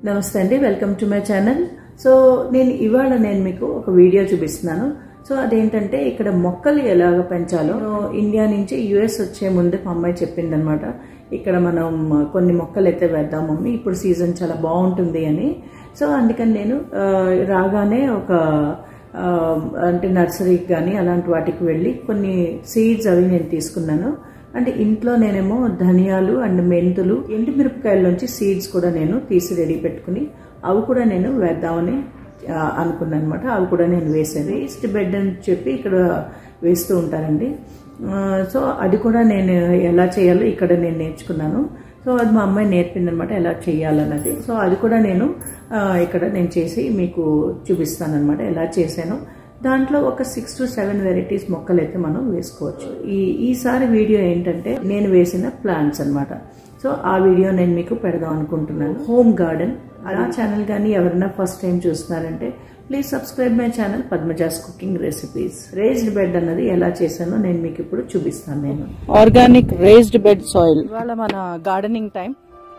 నమస్తే అండి welcome to my channel so నేను ఇవాళ నేను మీకు ఒక వీడియో చూపిస్తున్నాను సో అదేంటంటే ఇక్కడ మొక్కలు ఎలాగ పెంచాలో నేను ఇండియా నుంచి యుఎస్ వచ్చే ముందే మా అమ్మాయి చెప్పిందనమాట ఇక్కడ మనం కొన్ని మొక్కలు అయితే వేద్దాం మమ్మీ ఇప్పుడు సీజన్ చాలా బాగుంటుంది అని సో అందుకని నేను ఆ, రాగానే ఒక ఆ, అంటే నర్సరీకి కానీ అలాంటి వాటికి వెళ్ళి కొన్ని సీడ్స్ అవి నేను తీసుకున్నాను అంటే ఇంట్లో నేనేమో ధనియాలు అండ్ మెంతులు ఎండు మిరపకాయల నుంచి సీడ్స్ కూడా నేను తీసి రెడీ పెట్టుకుని అవి కూడా నేను వేద్దామని ఆ, అనుకున్నాను అనమాట అవి కూడా నేను వేసాను వేస్ట్ బెడ్ అని చెప్పి ఇక్కడ వేస్తూ ఉంటారండి ఆ, సో అది కూడా నేను ఎలా చేయాలో ఇక్కడ నేను నేర్చుకున్నాను సో అది మా అమ్మాయి నేర్పింది అనమాట ఎలా చేయాలన్నది సో అది కూడా నేను ఆ, ఇక్కడ నేను చేసి మీకు చూపిస్తాను అనమాట ఎలా చేశాను దాంట్లో ఒక సిక్స్ టు సెవెన్ వెరైటీస్ మొక్కలు అయితే మనం వేసుకోవచ్చు ఈ ఈసారి వీడియో ఏంటంటే నేను వేసిన ప్లాంట్స్ అన్నమాట సో ఆ వీడియో నేను మీకు పెడదాం అనుకుంటున్నాను హోమ్ గార్డెన్ అలా ఛానల్ కానీ ఎవరైనా ఫస్ట్ టైం చూస్తున్నారంటే please subscribe my channel Padmaja's cooking recipes raised bed అన్నది ఎలా చేశానో నేను మీకు ఇప్పుడు చూపిస్తాను నేను ఆర్గానిక్ రేస్డ్ బెడ్ సాయిల్ ఇవాళ మన గార్డెనింగ్ టైం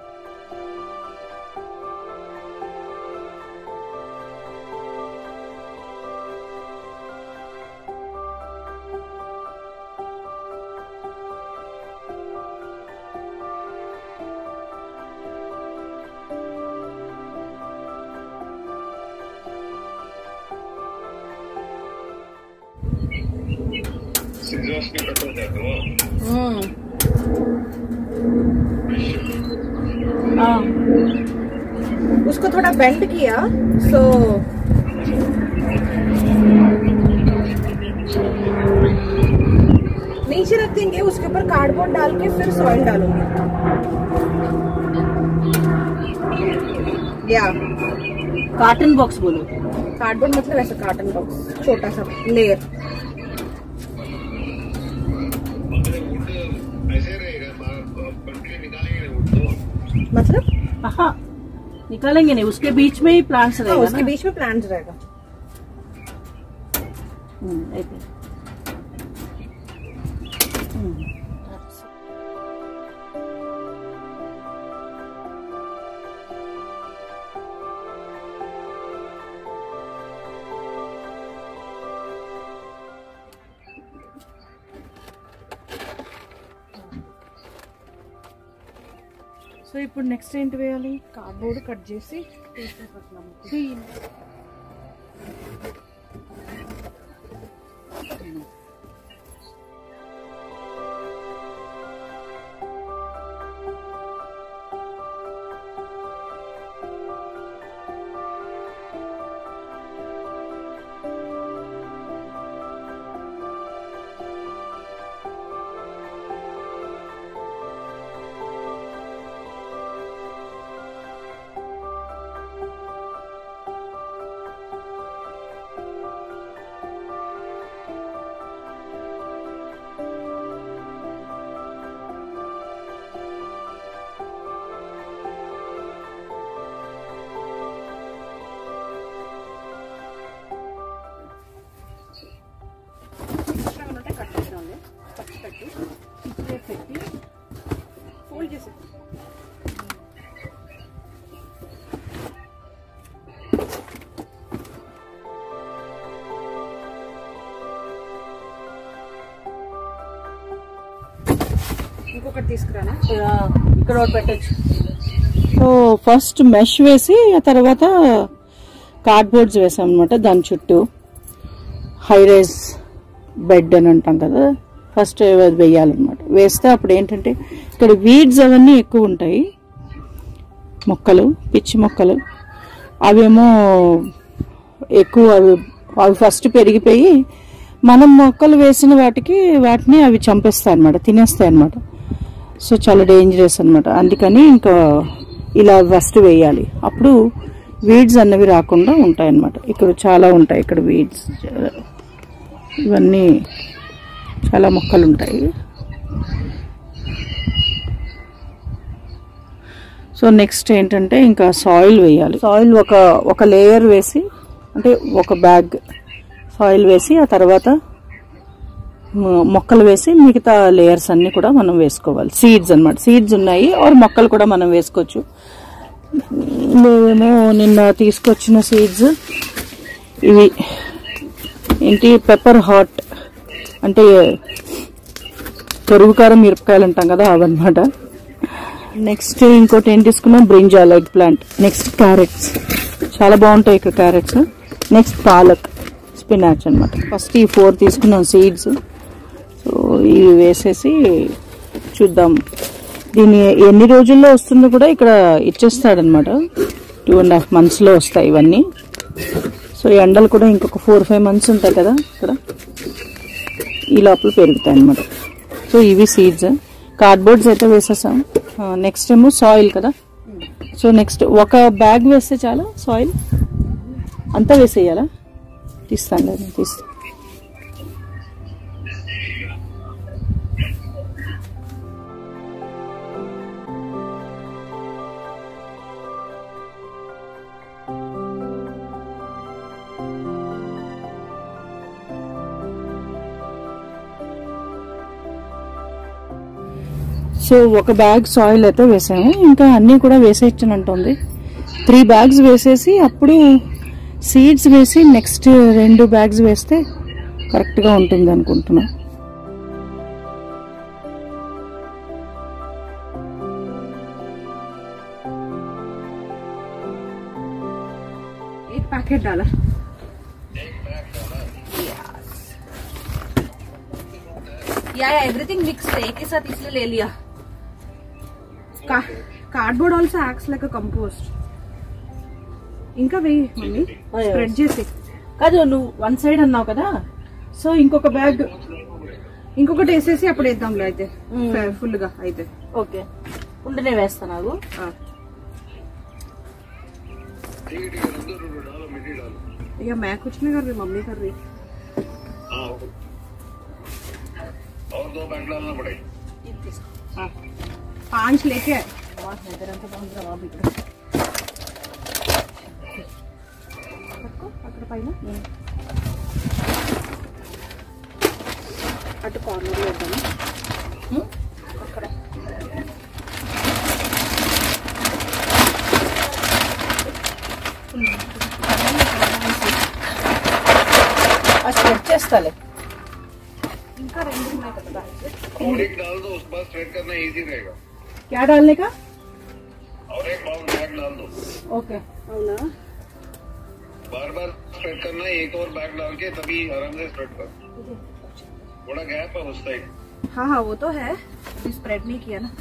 सिजर्स में कट हो जाते हो उसको थोड़ा बेंड किया सो नीचे रख देंगे उसके ऊपर कार्डबोर्ड डाल के फिर सॉइल डालूंगी या కాటన్ బాక్స్ బోలో कार्डबोर्ड मतलब ऐसा कार्टन बॉक्स छोटा सा लेयर अगर वुड ऐसे रहेगा कंट्री निकालेंगे वुड तो मतलब हाँ निकालेंगे नहीं उसके बीच में ही प्लांट्स हाँ रहेगा उसके ना बीच में प्लांट रहेगा हम्म, అయితే సో ఇప్పుడు నెక్స్ట్ ఏంటి వేయాలి కార్డ్బోర్డ్ కట్ చేసి ఉంటే కట్ చేద్దాంలే పచ్చి పెట్టి ఇప్పుడే పెట్టి ఫోల్డ్ చేసి ఇంకొకటి తీసుకురానా ఇక్కడ ఒకటి పెట్టచ్చు సో ఫస్ట్ మెష్ వేసి ఆ తర్వాత కార్డ్బోర్డ్స్ వేసాం అనమాట దాని చుట్టూ హై రైజ్ బెడ్ అని అంటాం కదా ఫస్ట్ అది వేయాలన్నమాట వేస్తే అప్పుడు ఏంటంటే ఇక్కడ వీడ్స్ అవన్నీ ఎక్కువ ఉంటాయి మొక్కలు పిచ్చి మొక్కలు అవేమో ఎక్కువ అవి అవి ఫస్ట్ పెరిగిపోయి మనం మొక్కలు వేసిన వాటికి వాటిని అవి చంపేస్తాయి అనమాట తినేస్తాయి అనమాట సో చాలా డేంజరస్ అనమాట అందుకని ఇంకా ఇలా ఫస్ట్ వేయాలి అప్పుడు వీడ్స్ అన్నవి రాకుండా ఉంటాయి అన్నమాట ఇక్కడ చాలా ఉంటాయి ఇక్కడ వీడ్స్ ఇవన్నీ చాలా మొక్కలు ఉంటాయి సో నెక్స్ట్ ఏంటంటే ఇంకా సాయిల్ వేయాలి సాయిల్ ఒక ఒక లేయర్ వేసి అంటే ఒక బ్యాగ్ సాయిల్ వేసి ఆ తర్వాత మ- మొక్కలు వేసి మిగతా లేయర్స్ అన్ని కూడా మనం వేసుకోవాలి సీడ్స్ అన్నమాట సీడ్స్ ఉన్నాయి ఆర్ మొక్కలు కూడా మనం వేసుకోవచ్చు మేమేమో నిన్న తీసుకొచ్చిన సీడ్స్ ఇవి ఏంటి పెప్పర్ హాట్ అంటే పెరుగు కారం మిరపకాయలు అంటాం కదా అవన్నమాట నెక్స్ట్ ఇంకోటి ఏం తీసుకున్నాం brinjal egg plant next carrots చాలా బాగుంటాయి ఇక్కడ క్యారెట్స్ నెక్స్ట్ పాలక్ స్పినాచ్ అన్నమాట ఫస్ట్ ఈ ఫోర్ తీసుకున్నాం సీడ్స్ సో ఇవి వేసేసి చూద్దాం దీన్ని ఎన్ని రోజుల్లో వస్తుందో కూడా ఇక్కడ ఇచ్చేస్తాడనమాట టూ అండ్ హాఫ్ మంత్స్లో వస్తాయి ఇవన్నీ సో ఎండలు కూడా ఇంకొక ఫోర్ ఫైవ్ మంత్స్ ఉంటాయి కదా ఇక్కడ ఈ లోపల పెరుగుతాయి అనమాట సో ఇవి సీడ్స్ కార్డ్బోర్డ్స్ అయితే వేసేసాం నెక్స్ట్ ఏమో సాయిల్ కదా సో నెక్స్ట్ ఒక బ్యాగ్ వేస్తే చాలా సాయిల్ అంతా వేసేయాలా తీస్తాను లేదు తీస్తాను సో ఒక బ్యాగ్ సాయిల్ అయితే వేసాము ఇంకా అన్నీ కూడా వేసేయచ్చనంటుంది త్రీ బ్యాగ్స్ వేసేసి అప్పుడు సీడ్స్ వేసి నెక్స్ట్ రెండు బ్యాగ్స్ వేస్తే కరెక్ట్గా ఉంటుంది అనుకుంటున్నా एक पैकेट डाला या एवरीथिंग मिक्स एक ही साथ इसलिए ले लिया का, cardboard also acts like compost ఇంకా వెయ్యి మమ్మీ స్ప్రెడ్ చేసి కాదు నువ్వు వన్ సైడ్ అన్నావు కదా సో ఇంకొక బ్యాగ్ ఇంకొకటి వేసేసి అప్పుడు వేద్దాంలే అయితే ఫుల్ గా అయితే ఓకే ఉండనే వేస్తాను నాకు ఆ. ठीक है ठीक है रुक दो रुक दो डालो मिट्टी डालो ఇక मैं कुछ नहीं कर रही मम्मी कर रही हाँ और दो बैग डालना पड़ेगा हाँ पांच लेके आए పట్టుకో, అక్కడ పైన అటు కార్నర్ వేద్దాము అక్కడ స్ప్రెడ్ చేస్తాలే ఇంకా రెండు ఉన్నాయి కదా బ్యాగ్స్ और एक डाल दो उसके बाद स्ट्रेट करना इजी रहेगा క్యా డాల్నే కా और एक बाउल बैग डाल दो ఓకే అవునా बार बार स्ट्रेट करना है एक और बैग डाल के तभी आराम से स्ट्रेट कर थोड़ा गैप है उस साइड हाँ हाँ वो तो है अभी स्प्रेड नहीं किया ना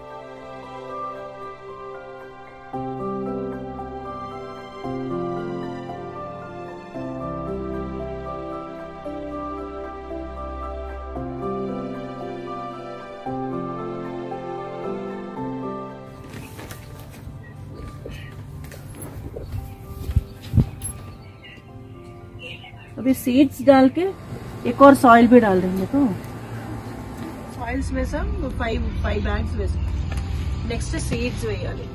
अभी सीड्स डाल के एक और सॉइल भी डाल देंगे तो సాయిల్స్ వేసాం ఫైవ్ ఫైవ్ బ్యాగ్స్ వేసాం నెక్స్ట్ సీడ్స్ వేయాలి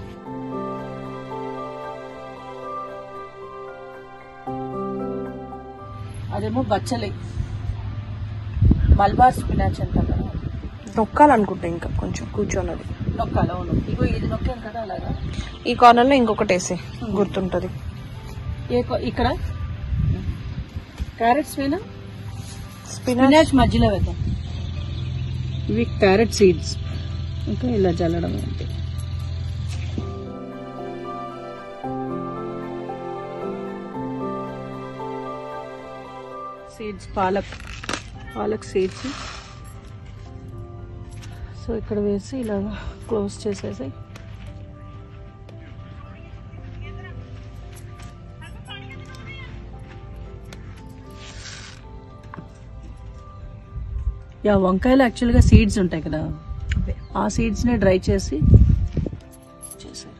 అదేమో బచ్చలి మల్బార్ స్పినాచ్ అంటాం కదా నొక్కాలనుకుంటా ఇంకా కొంచెం కూర్చోన్నది నొక్కాలి అవును ఇగో ఇది నొక్కాం కదా అలాగా ఈ కార్నర్ లో ఇంకొకటి వేసే గుర్తుంటది ఏ కో- ఇక్కడ క్యారెట్స్ వేనా స్పినాచ్ స్పినాచ్ మధ్యలో వేద్దాం ఇవి క్యారెట్ సీడ్స్ ఇంకా ఇలా చల్లడం అంతే సీడ్స్ పాలక్ పాలక్ సీడ్స్ సో ఇక్కడ వేసి ఇలా క్లోజ్ చేసేసి యా వంకాయలు యాక్చువల్గా సీడ్స్ ఉంటాయి కదా ఆ సీడ్స్ ని డ్రై చేసి చేశారు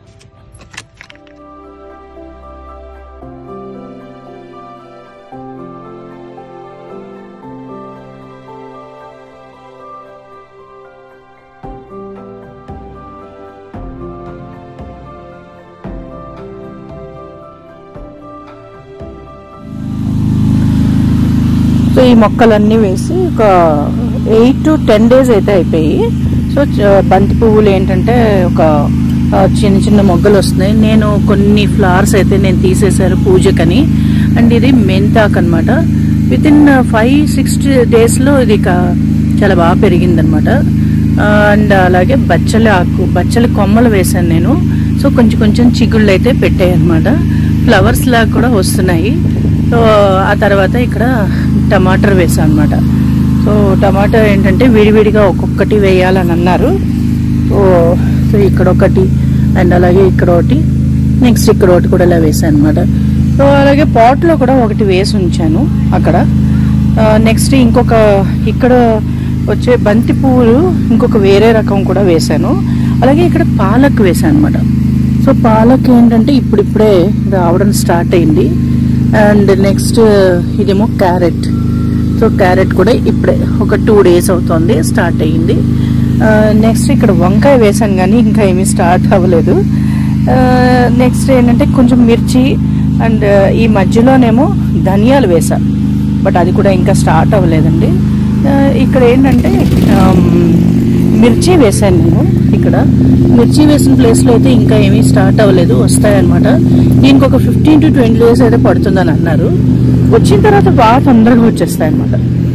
సో ఈ మొక్కలన్నీ వేసి ఒక ఎయిట్ టు టెన్ డేస్ అయితే అయిపోయి సో చ- బంతి పువ్వులు ఏంటంటే ఒక ఆ, చిన్న చిన్న మొగ్గలు వస్తున్నాయి నేను కొన్ని ఫ్లవర్స్ అయితే నేను తీసేశాను పూజకని అండ్ ఇది మెంతాక్ అనమాట విత్ ఇన్ ఫైవ్ సిక్స్ డేస్లో ఇది కా- చాలా బాగా పెరిగిందనమాట అండ్ అలాగే బచ్చలి ఆకు బచ్చలి కొమ్మలు వేశాను నేను సో కొంచెం కొంచెం చిగుళ్ళు అయితే పెట్టాయి అనమాట ఫ్లవర్స్ లాగా కూడా వస్తున్నాయి సో ఆ తర్వాత ఇక్కడ టమాటర్ వేసాను అనమాట సో టమాటా ఏంటంటే విడివిడిగా ఒక్కొక్కటి వేయాలని అన్నారు సో సో ఇక్కడ ఒకటి అండ్ అలాగే ఇక్కడ ఒకటి నెక్స్ట్ ఇక్కడ ఒకటి కూడా ఇలా వేసాను అనమాట సో అలాగే పాట్లో కూడా ఒకటి వేసి ఉంచాను అక్కడ నెక్స్ట్ ఇంకొక ఇక్కడ వచ్చే బంతి పువ్వులు ఇంకొక వేరే రకం కూడా వేశాను అలాగే ఇక్కడ పాలక్ వేసాను అనమాట సో పాలక్ ఏంటంటే ఇప్పుడిప్పుడే రావడం స్టార్ట్ అయింది అండ్ నెక్స్ట్ ఇదేమో క్యారెట్ సో క్యారెట్ కూడా ఇప్పుడే ఒక టూ డేస్ అవుతుంది స్టార్ట్ అయ్యింది నెక్స్ట్ ఇక్కడ వంకాయ వేసాను కానీ ఇంకా ఏమీ స్టార్ట్ అవ్వలేదు నెక్స్ట్ ఏంటంటే కొంచెం మిర్చి అండ్ ఈ మధ్యలోనేమో ధనియాలు వేసా బట్ అది కూడా ఇంకా స్టార్ట్ అవ్వలేదండి ఆ, ఇక్కడ ఏంటంటే ఆమ్, మిర్చి వేసాను నేను ఇక్కడ మిర్చి వేసిన ప్లేస్లో అయితే ఇంకా ఏమీ స్టార్ట్ అవ్వలేదు వస్తాయన్నమాట దీనికి ఒక ఫిఫ్టీన్ టు ట్వంటీ డేస్ అయితే పడుతుందని అన్నారు వచ్చిన తర్వాత బాగా తొందరగా వచ్చేస్తాయి అనమాట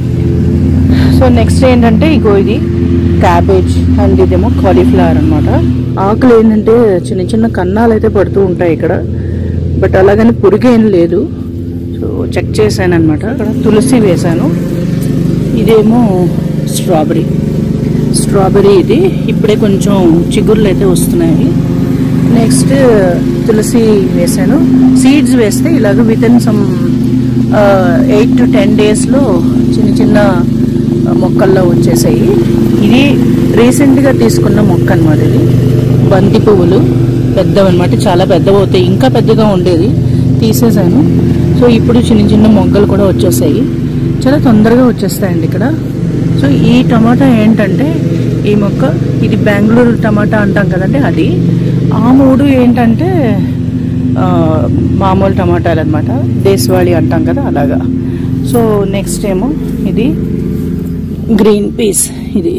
సో నెక్స్ట్ ఏంటంటే ఇగో ఇది క్యాబేజ్ అండ్ ఇదేమో కాలీఫ్లవర్ అనమాట ఆకులు ఏంటంటే చిన్న చిన్న కన్నాలు అయితే పడుతూ ఉంటాయి ఇక్కడ బట్ అలాగని పురుగు ఏం లేదు సో చెక్ చేశాను అనమాట ఇక్కడ తులసి వేశాను ఇదేమో స్ట్రాబెరీ స్ట్రాబెరీ ఇది ఇప్పుడే కొంచెం చిగుర్లు అయితే వస్తున్నాయి నెక్స్ట్ తులసి వేసాను సీడ్స్ వేస్తే ఇలాగ within some eight to ten డేస్లో చిన్న చిన్న మొక్కల్లో వచ్చేసాయి ఇది రీసెంట్గా తీసుకున్న మొక్క అనమాట ఇది బంతి పువ్వులు పెద్దవన్నమాట చాలా పెద్దవి అవుతాయి ఇంకా పెద్దగా ఉండేది తీసేసాను సో ఇప్పుడు చిన్న చిన్న మొగ్గలు కూడా వచ్చేసాయి చాలా తొందరగా వచ్చేస్తాయండి ఇక్కడ సో ఈ టమాటా ఏంటంటే ఈ మొక్క ఇది బెంగళూరు టమాటా అంటాం కదండి అది ఆ మూడు ఏంటంటే ఆ, మామూలు టమాటాలు అనమాట దేశవాళి అంటాం కదా అలాగా సో నెక్స్ట్ ఏమో ఇది గ్రీన్ పీస్ ఇది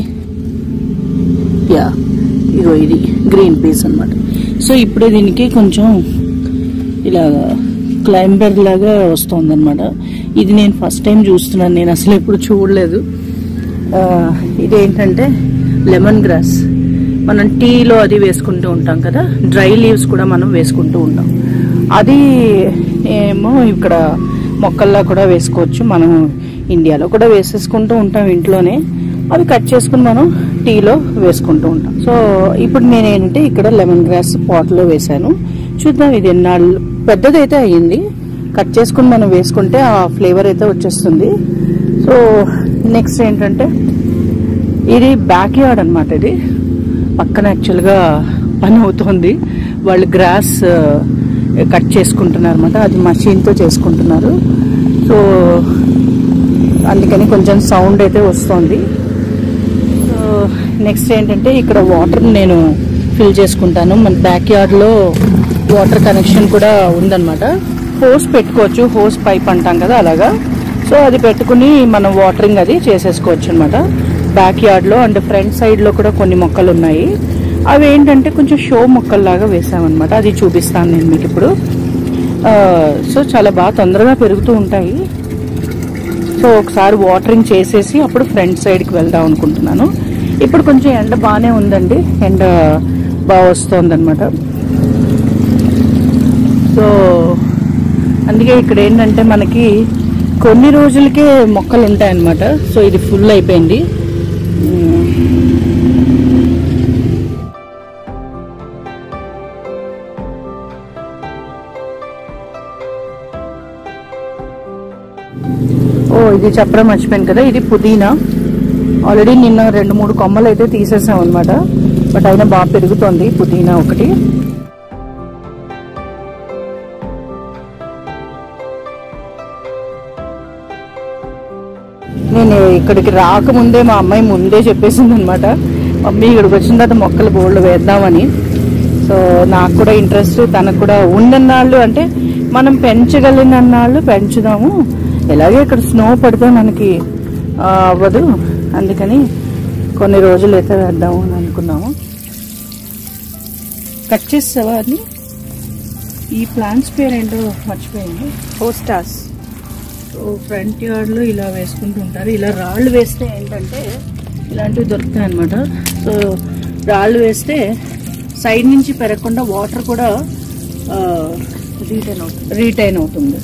యా ఇగో ఇది గ్రీన్ పీస్ అన్నమాట సో ఇప్పుడే దీనికి కొంచెం ఇలా క్లైంబర్ లాగా వస్తుంది అనమాట ఇది నేను ఫస్ట్ టైం చూస్తున్నాను నేను అసలు ఎప్పుడు చూడలేదు ఆ, ఇదేంటంటే లెమన్ గ్రాస్ మనం టీలో అది వేసుకుంటూ ఉంటాం కదా డ్రై లీవ్స్ కూడా మనం వేసుకుంటూ ఉంటాం అది ఏమో ఇక్కడ మొక్కల్లా కూడా వేసుకోవచ్చు మనం ఇండియాలో కూడా వేసేసుకుంటూ ఉంటాం ఇంట్లోనే అవి కట్ చేసుకుని మనం టీలో వేసుకుంటూ ఉంటాం సో ఇప్పుడు నేను ఏంటంటే ఇక్కడ లెమన్ గ్రాస్ పాట్లో వేసాను చూద్దాం ఇది ఎన్నాళ్ళు పెద్దదైతే అయ్యింది కట్ చేసుకుని మనం వేసుకుంటే ఆ ఫ్లేవర్ అయితే వచ్చేస్తుంది సో నెక్స్ట్ ఏంటంటే ఇది బ్యాక్ యార్డ్ అనమాట ఇది పక్కన యాక్చువల్గా పని అవుతుంది వాళ్ళు గ్రాస్ కట్ చేసుకుంటున్నారు అనమాట అది మషీన్తో చేసుకుంటున్నారు సో అందుకని కొంచెం సౌండ్ అయితే వస్తుంది సో నెక్స్ట్ ఏంటంటే ఇక్కడ వాటర్ నేను ఫిల్ చేసుకుంటాను మన బ్యాక్ యార్డ్లో వాటర్ కనెక్షన్ కూడా ఉందన్నమాట హోస్ పెట్టుకోవచ్చు హోస్ పైప్ అంటాం కదా అలాగా సో అది పెట్టుకుని మనం వాటరింగ్ అది చేసేసుకోవచ్చు అనమాట బ్యాక్ యార్డ్లో అండ్ ఫ్రంట్ సైడ్లో కూడా కొన్ని మొక్కలు ఉన్నాయి అవి ఏంటంటే కొంచెం షో మొక్కల్లాగా వేసామన్నమాట అది చూపిస్తాను నేను మీకు ఇప్పుడు ఆ, సో చాలా బాగా తొందరగా పెరుగుతూ ఉంటాయి సో ఒకసారి వాటరింగ్ చేసేసి అప్పుడు ఫ్రంట్ సైడ్కి వెళ్దాం అనుకుంటున్నాను ఇప్పుడు కొంచెం ఎండ బాగానే ఉందండి ఎండ బాగా వస్తుంది అనమాట సో అందుకే ఇక్కడ ఏంటంటే మనకి కొన్ని రోజులకే మొక్కలు ఉంటాయన్నమాట సో ఇది ఫుల్ అయిపోయింది ఉమ్. ఓ ఇది చెప్పడం మర్చిపోయాను కదా ఇది పుదీనా ఆల్రెడీ నిన్న రెండు మూడు కొమ్మలు అయితే తీసేసాం అనమాట బట్ అయినా బాగా పెరుగుతోంది పుదీనా ఒకటి నేను ఇక్కడికి రాకముందే మా అమ్మాయి ముందే చెప్పేసింది అనమాట మమ్మీ ఇక్కడికి వచ్చిన తర్వాత మొక్కలు బోల్డ్ వేద్దామని సో నాకు కూడా ఇంట్రెస్ట్ తనకు కూడా ఉన్నన్నాళ్ళు అంటే మనం పెంచగలిగినన్నాళ్ళు పెంచుదాము ఎలాగే ఇక్కడ స్నో పడితే మనకి ఆ, అవ్వదు అందుకని కొన్ని రోజులు అయితే వేద్దాము అని అనుకున్నాము కట్ చేస్తావా అని ఈ ప్లాంట్స్ పేరు ఏంటో మర్చిపోయింది హోస్టాస్ సో ఫ్రంట్ యార్డ్లో ఇలా వేసుకుంటూ ఉంటారు ఇలా రాళ్ళు వేస్తే ఏంటంటే ఇలాంటివి దొరుకుతాయి అనమాట సో రాళ్ళు వేస్తే సైడ్ నుంచి పెరగకుండా వాటర్ కూడా రీటైన్ అవుతుంది రీటైన్ అవుతుంది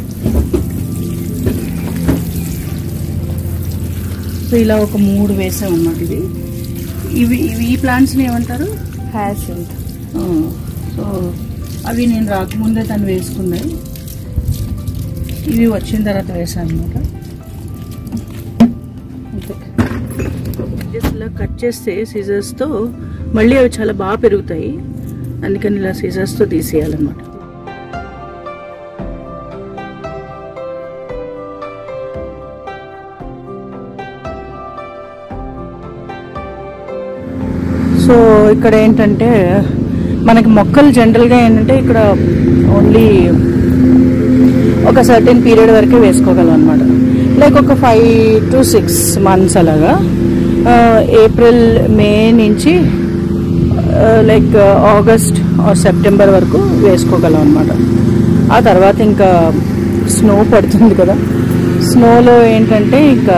సో ఇలా ఒక మూడు వేసాం అన్నమాట ఇది ఇవి ఇవి ఈ ప్లాంట్స్ని ఏమంటారు హ్యాసింత్ ఆ, సో అవి నేను రాకముందే తను వేసుకున్నాయి ఇవి వచ్చిన తర్వాత వేసాను అనమాట జస్ట్ ఇలా కట్ చేస్తే సీజర్స్తో మళ్ళీ అవి చాలా బాగా పెరుగుతాయి అందుకని ఇలా సీజర్స్తో తీసేయాలన్నమాట సో ఇక్కడ ఏంటంటే మనకి మొక్కలు జనరల్గా ఏంటంటే ఇక్కడ ఓన్లీ ఒక సర్టెన్ పీరియడ్ వరకే వేసుకోగలం అనమాట లైక్ ఒక ఫైవ్ టు సిక్స్ మంత్స్ అలాగా ఏప్రిల్ మే నుంచి లైక్ ఆగస్ట్ ఆర్ సెప్టెంబర్ వరకు వేసుకోగలం అనమాట ఆ తర్వాత ఇంకా స్నో పడుతుంది కదా స్నోలో ఏంటంటే ఇంకా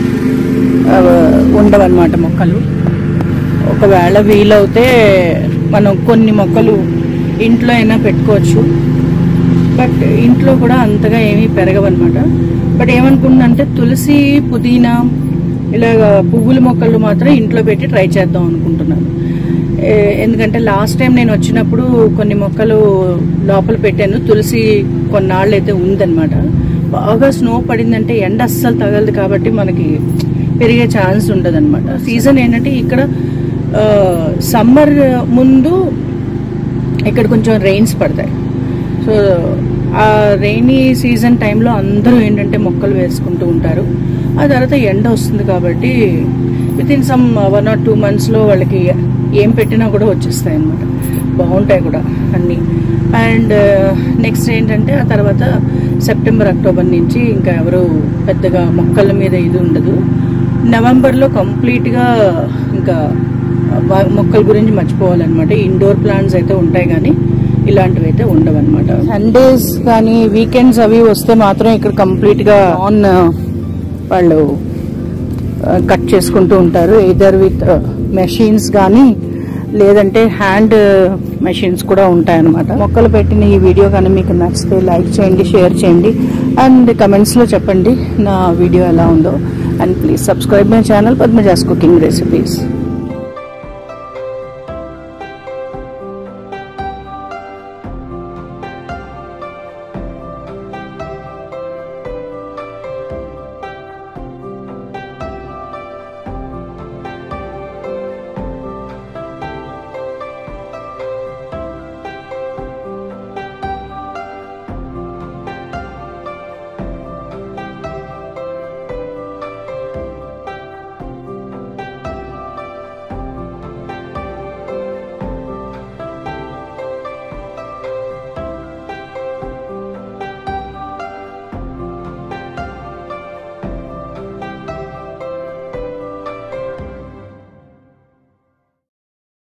ఉండవన్నమాట మొక్కలు ఒకవేళ వీలవుతే మనం కొన్ని మొక్కలు ఇంట్లో అయినా పెట్టుకోవచ్చు బట్ ఇంట్లో కూడా అంతగా ఏమీ పెరగవన్నమాట బట్ ఏమనుకుంటున్నంటే తులసి పుదీనా ఇలాగ పువ్వుల మొక్కలు మాత్రం ఇంట్లో పెట్టి ట్రై చేద్దాం అనుకుంటున్నాను ఏ- ఎందుకంటే లాస్ట్ టైం నేను వచ్చినప్పుడు కొన్ని మొక్కలు లోపల పెట్టాను తులసి కొన్నాళ్ళు అయితే ఉందన్నమాట బాగా స్నో పడిందంటే ఎండ అస్సలు తగలదు కాబట్టి మనకి పెరిగే ఛాన్స్ ఉండదు అనమాట సీజన్ ఏంటంటే ఇక్కడ సమ్మర్ ముందు ఇక్కడ కొంచెం రెయిన్స్ పడతాయి సో ఆ రెయినీ సీజన్ టైంలో అందరూ ఏంటంటే మొక్కలు వేసుకుంటూ ఉంటారు ఆ తర్వాత ఎండ వస్తుంది కాబట్టి within some one or two మంత్స్లో వాళ్ళకి ఏం పెట్టినా కూడా వచ్చేస్తాయి అన్నమాట బాగుంటాయి కూడా అన్నీ అండ్ నెక్స్ట్ ఏంటంటే ఆ తర్వాత సెప్టెంబర్ అక్టోబర్ నుంచి ఇంకా ఎవరు పెద్దగా మొక్కల మీద ఇది ఉండదు నవంబర్లో కంప్లీట్గా ఇంకా వా- మొక్కల గురించి మర్చిపోవాలన్నమాట ఇండోర్ ప్లాంట్స్ అయితే ఉంటాయి కానీ ఇలాంటివి అయితే ఉండవన్నమాట సండేస్ కానీ వీకెండ్స్ అవి వస్తే మాత్రం ఇక్కడ కంప్లీట్ గా ఆన్ వాళ్ళు కట్ చేసుకుంటూ ఉంటారు ఇదర్ విత్ మెషిన్స్ కానీ లేదంటే హ్యాండ్ మెషిన్స్ కూడా ఉంటాయన్నమాట మొక్కలు పెట్టిన ఈ వీడియో కానీ మీకు నచ్చితే లైక్ చేయండి షేర్ చేయండి అండ్ కమెంట్స్లో చెప్పండి నా వీడియో ఎలా ఉందో and please subscribe my channel Padmaja's cooking recipes